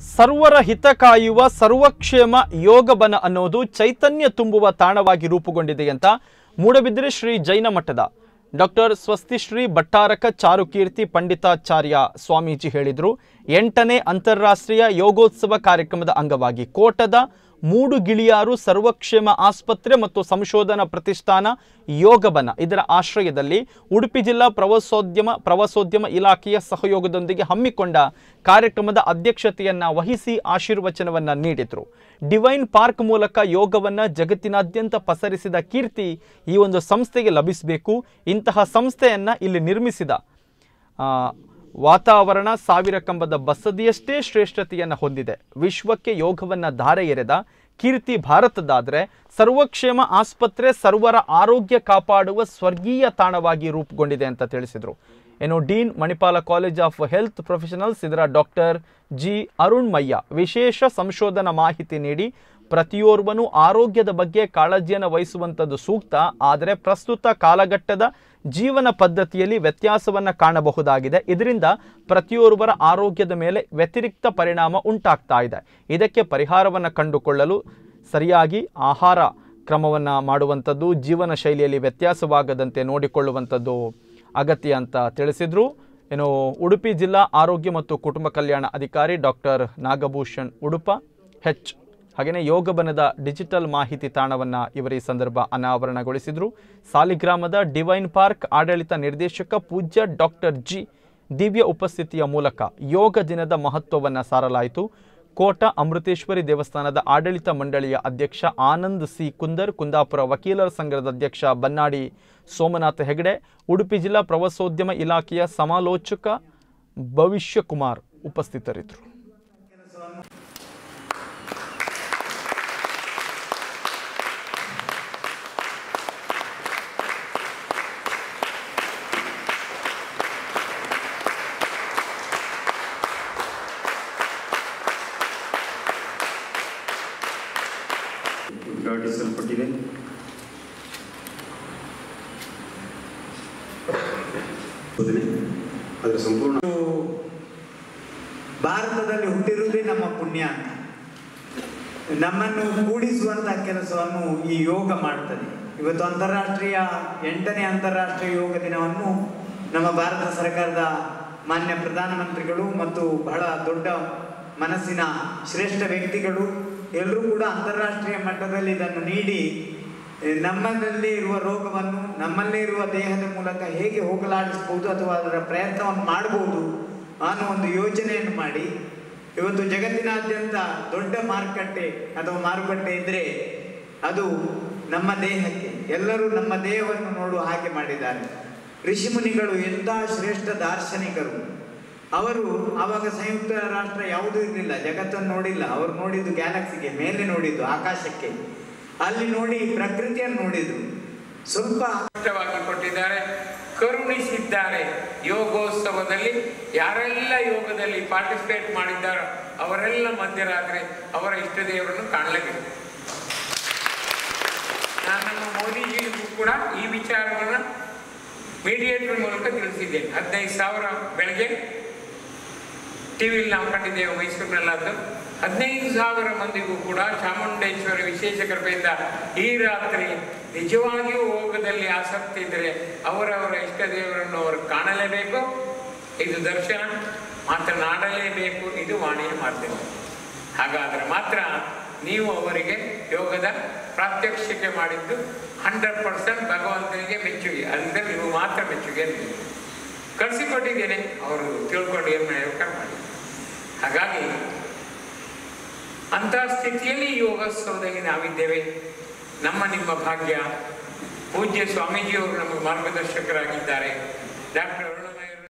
ಸರ್ವರ ಹಿತ ಕಾಯುವ ಸರ್ವಕ್ಷೇಮ ಯೋಗಬನ ಅನ್ನೋದು ಚೈತನ್ಯ ತುಂಬುವ ತಾಣವಾಗಿ ರೂಪುಗೊಂಡಿದೆ ಅಂತ ಮೂಡಬಿದಿರೆ ಶ್ರೀ ಜೈನ ಮಠದ ಡಾಕ್ಟರ್ ಸ್ವಸ್ತಿಶ್ರೀ ಭಟ್ಟಾರಕ ಚಾರುಕೀರ್ತಿ ಪಂಡಿತಾಚಾರ್ಯ ಸ್ವಾಮೀಜಿ ಹೇಳಿದರು ಎಂಟನೇ ಅಂತಾರಾಷ್ಟ್ರೀಯ ಯೋಗೋತ್ಸವ ಕಾರ್ಯಕ್ರಮದ ಅಂಗವಾಗಿ ಕೋಟದ ಮೂಡುಗಿಳಿಯಾರು ಸರ್ವಕ್ಷೇಮ ಆಸ್ಪತ್ರೆ ಮತ್ತು ಸಂಶೋಧನಾ ಪ್ರತಿಷ್ಠಾನ ಯೋಗಬನ ಇದರ ಆಶ್ರಯದಲ್ಲಿ ಉಡುಪಿ ಜಿಲ್ಲಾ ಪ್ರವಾಸೋದ್ಯಮ ಪ್ರವಾಸೋದ್ಯಮ ಇಲಾಖೆಯ ಸಹಯೋಗದೊಂದಿಗೆ ಹಮ್ಮಿಕೊಂಡ ಕಾರ್ಯಕ್ರಮದ ಅಧ್ಯಕ್ಷತೆಯನ್ನ ವಹಿಸಿ ಆಶೀರ್ವಚನವನ್ನ ನೀಡಿದರು ಡಿವೈನ್ ಪಾರ್ಕ್ ಮೂಲಕ ಯೋಗವನ್ನ ಜಗತ್ತಿನಾದ್ಯಂತ ಪಸರಿಸಿದ ಕೀರ್ತಿ ಈ ಒಂದು ಸಂಸ್ಥೆಗೆ ಲಭಿಸಬೇಕು ಇಂತಹ ಸಂಸ್ಥೆಯನ್ನ ಇಲ್ಲಿ ನಿರ್ಮಿಸಿದ ಆ, ವಾತಾವರಣ ಸಾವಿರ ಕಂಬದ ಬಸದಿಯಷ್ಟೇ ಶ್ರೇಷ್ಠತೆಯನ್ನು ಹೊಂದಿದೆ ವಿಶ್ವಕ್ಕೆ ಯೋಗವನ್ನು ಧಾರೆ ಎರೆದ ಕೀರ್ತಿ ಭಾರತದಾದರೆ ಸರ್ವಕ್ಷೇಮ ಆಸ್ಪತ್ರೆ ಸರ್ವರ ಆರೋಗ್ಯ ಕಾಪಾಡುವ ಸ್ವರ್ಗೀಯ ತಾಣವಾಗಿ ರೂಪುಗೊಂಡಿದೆ ಅಂತ ತಿಳಿಸಿದರು ಏನು dean Manipal college of health professionals ಇದರ ಡಾಕ್ಟರ್ ಜಿ ಅರುಣ್ ಮಯ್ಯ ವಿಶೇಷ ಸಂಶೋಧನಾ ಮಾಹಿತಿ ನೀಡಿ ಪ್ರತಿಯೋರ್ವನು ಆರೋಗ್ಯದ ಬಗ್ಗೆ ಕಾಳಜಿಯನ್ನು ವಹಿಸುವಂಥದ್ದು ಸೂಕ್ತ ಆದರೆ ಪ್ರಸ್ತುತ ಕಾಲಘಟ್ಟದ ಜೀವನ ಪದ್ಧತಿಯಲ್ಲಿ ವ್ಯತ್ಯಾಸವನ್ನು ಕಾಣಬಹುದಾಗಿದೆ ಇದರಿಂದ ಪ್ರತಿಯೋರ್ವರ ಆರೋಗ್ಯದ ಮೇಲೆ ವ್ಯತಿರಿಕ್ತ ಪರಿಣಾಮ ಉಂಟಾಗ್ತಾ ಇದೆ ಇದಕ್ಕೆ ಪರಿಹಾರವನ್ನು ಕಂಡುಕೊಳ್ಳಲು ಸರಿಯಾಗಿ ಆಹಾರ ಕ್ರಮವನ್ನು ಮಾಡುವಂಥದ್ದು ಜೀವನ ಶೈಲಿಯಲ್ಲಿ ವ್ಯತ್ಯಾಸವಾಗದಂತೆ ನೋಡಿಕೊಳ್ಳುವಂಥದ್ದು ಅಗತ್ಯ ಅಂತ ತಿಳಿಸಿದರು ಏನು ಉಡುಪಿ ಜಿಲ್ಲಾ ಆರೋಗ್ಯ ಮತ್ತು ಕುಟುಂಬ ಕಲ್ಯಾಣ ಅಧಿಕಾರಿ ಡಾಕ್ಟರ್ ನಾಗಭೂಷಣ್ ಉಡುಪ ಹೆಚ್ ಹಾಗೆಯೇ ಯೋಗಬನದ ಡಿಜಿಟಲ್ ಮಾಹಿತಿ ತಾಣವನ್ನು ಇವರು ಈ ಸಂದರ್ಭ ಅನಾವರಣಗೊಳಿಸಿದರು ಸಾಲಿಗ್ರಾಮದ ಡಿವೈನ್ ಪಾರ್ಕ್ ಆಡಳಿತ ನಿರ್ದೇಶಕ ಪೂಜ್ಯ ಡಾಕ್ಟರ್ ಜಿ ದಿವ್ಯ ಉಪಸ್ಥಿತಿಯ ಮೂಲಕ ಯೋಗ ದಿನದ ಮಹತ್ವವನ್ನು ಸಾರಲಾಯಿತು ಕೋಟ ಅಮೃತೇಶ್ವರಿ ದೇವಸ್ಥಾನದ ಆಡಳಿತ ಮಂಡಳಿಯ ಅಧ್ಯಕ್ಷ ಆನಂದ್ ಸಿ ಕುಂದರ್ ಕುಂದಾಪುರ ವಕೀಲರ ಸಂಘದ ಅಧ್ಯಕ್ಷ ಬನ್ನಾಡಿ ಸೋಮನಾಥ ಹೆಗಡೆ ಉಡುಪಿ ಜಿಲ್ಲಾ ಪ್ರವಾಸೋದ್ಯಮ ಇಲಾಖೆಯ ಸಮಾಲೋಚಕ ಭವಿಷ್ಯ ಕುಮಾರ್ ಉಪಸ್ಥಿತರಿದ್ದರು ಉದ್ಘಾಟಿಸಲ್ಪಟ್ಟಿದೆ ಅದರ ಸಂಪೂರ್ಣ ಭಾರತದಲ್ಲಿ ಹುಟ್ಟಿರುವುದೇ ನಮ್ಮ ಪುಣ್ಯ ಅಂತ ನಮ್ಮನ್ನು ಕೂಡಿಸುವಂತಹ ಕೆಲಸವನ್ನು ಈ ಯೋಗ ಮಾಡ್ತದೆ ಇವತ್ತು ಅಂತಾರಾಷ್ಟ್ರೀಯ ಎಂಟನೇ ಅಂತಾರಾಷ್ಟ್ರೀಯ ಯೋಗ ದಿನವನ್ನು ನಮ್ಮ ಭಾರತ ಸರ್ಕಾರದ ಮಾನ್ಯ ಪ್ರಧಾನಮಂತ್ರಿಗಳು ಮತ್ತು ಬಹಳ ದೊಡ್ಡ ಮನಸ್ಸಿನ ಶ್ರೇಷ್ಠ ವ್ಯಕ್ತಿಗಳು ಎಲ್ಲರೂ ಕೂಡ ಅಂತಾರಾಷ್ಟ್ರೀಯ ಮಟ್ಟದಲ್ಲಿ ಇದನ್ನು ನೀಡಿ ಎ, ನಮ್ಮಲ್ಲಿ ಇರುವ ರೋಗವನ್ನು ನಮ್ಮಲ್ಲೇ ಇರುವ ದೇಹದ ಮೂಲಕ ಹೇಗೆ ಹೋಗಲಾಡಿಸಬಹುದು ಅಥವಾ ಅದರ ಪ್ರಯತ್ನವನ್ನು ಮಾಡಬಹುದು ಅನ್ನೋ ಒಂದು ಯೋಜನೆಯನ್ನು ಮಾಡಿ ಇವತ್ತು ಜಗತ್ತಿನಾದ್ಯಂತ ದೊಡ್ಡ ಮಾರುಕಟ್ಟೆ ಅಥವಾ ಮಾರುಕಟ್ಟೆ ಇದ್ರೆ ಅದು ನಮ್ಮ ದೇಹಕ್ಕೆ ಎಲ್ಲರೂ ನಮ್ಮ ದೇಹವನ್ನು ನೋಡುವ ಹಾಗೆ ಮಾಡಿದ್ದಾರೆ ಋಷಿಮುನಿಗಳು ಎಂಥ ಶ್ರೇಷ್ಠ ದಾರ್ಶನಿಕರು ಅವರು ಆವಾಗ ಸಂಯುಕ್ತ ರಾಷ್ಟ್ರ ಯಾವುದೂ ಇರಲಿಲ್ಲ ಜಗತ್ತನ್ನು ನೋಡಿಲ್ಲ ಅವರು ನೋಡಿದ್ದು ಗ್ಯಾಲಕ್ಸಿಗೆ ಮೇಲೆ ನೋಡಿದ್ದು ಆಕಾಶಕ್ಕೆ ಅಲ್ಲಿ ನೋಡಿ ಪ್ರಕೃತಿಯನ್ನು ನೋಡಿದ್ರು ಸ್ವಲ್ಪ ಸ್ಪಷ್ಟವಾಗಿ ಕೊಟ್ಟಿದ್ದಾರೆ ಕರುಣಿಸಿದ್ದಾರೆ ಯೋಗೋತ್ಸವದಲ್ಲಿ ಯಾರೆಲ್ಲ ಯೋಗದಲ್ಲಿ ಪಾರ್ಟಿಸಿಪೇಟ್ ಮಾಡಿದ್ದಾರೋ ಅವರೆಲ್ಲ ಮಧ್ಯರಾತ್ರಿ ಅವರ ಇಷ್ಟ ದೇವರನ್ನು ಕಾಣಲೇಬೇಕು ನಾನು ನಮ್ಮ ಮೋದಿಜಿಗೂ ಕೂಡ ಈ ವಿಚಾರವನ್ನು ಮೀಡಿಯೇಟರ್ ಮೂಲಕ ತಿಳಿಸಿದ್ದೇನೆ ಹದಿನೈದು ಸಾವಿರ ಬೆಳಗ್ಗೆ ಟಿವಿಲಿ ನಾವು ಕಂಡಿದ್ದೇವೆ ಮೈಸೂರಿನಲ್ಲಾದ್ದು ಹದಿನೈದು ಸಾವಿರ ಮಂದಿಗೂ ಕೂಡ ಚಾಮುಂಡೇಶ್ವರಿ ವಿಶೇಷ ಕೃಪೆಯಿಂದ ಈ ರಾತ್ರಿ ನಿಜವಾಗಿಯೂ ಯೋಗದಲ್ಲಿ ಆಸಕ್ತಿ ಇದ್ದರೆ ಅವರವರ ಇಷ್ಟ ದೇವರನ್ನು ಅವರು ಕಾಣಲೇಬೇಕು ಇದು ದರ್ಶನ ಮಾತನಾಡಲೇಬೇಕು ಇದು ವಾಣಿಯ ಮಾಧ್ಯಮ ಹಾಗಾದರೆ ಮಾತ್ರ ನೀವು ಅವರಿಗೆ ಯೋಗದ ಪ್ರಾತ್ಯಕ್ಷಿಕೆ ಮಾಡಿದ್ದು ಹಂಡ್ರೆಡ್ ಪರ್ಸೆಂಟ್ ಭಗವಂತನಿಗೆ ಮೆಚ್ಚುಗೆ ಅದರಿಂದ ನೀವು ಮಾತ್ರ ಮೆಚ್ಚುಗೆ ಅಂತ ಕಳಿಸಿಕೊಟ್ಟಿದ್ದೇನೆ ಅವರು ತಿಳ್ಕೊಂಡು ಏನು ಮಾಡ್ಬೇಕಾದ್ರೆ ಮಾಡಿ ಹಾಗಾಗಿ ಅಂಥ ಸ್ಥಿತಿಯಲ್ಲಿ ಯೋಗೋತ್ಸವದಲ್ಲಿ ನಾವಿದ್ದೇವೆ ನಮ್ಮ ನಿಮ್ಮ ಭಾಗ್ಯ ಪೂಜ್ಯ ಸ್ವಾಮೀಜಿಯವರು ನಮಗೆ ಮಾರ್ಗದರ್ಶಕರಾಗಿದ್ದಾರೆ ಡಾಕ್ಟರ್ ಅರುಣ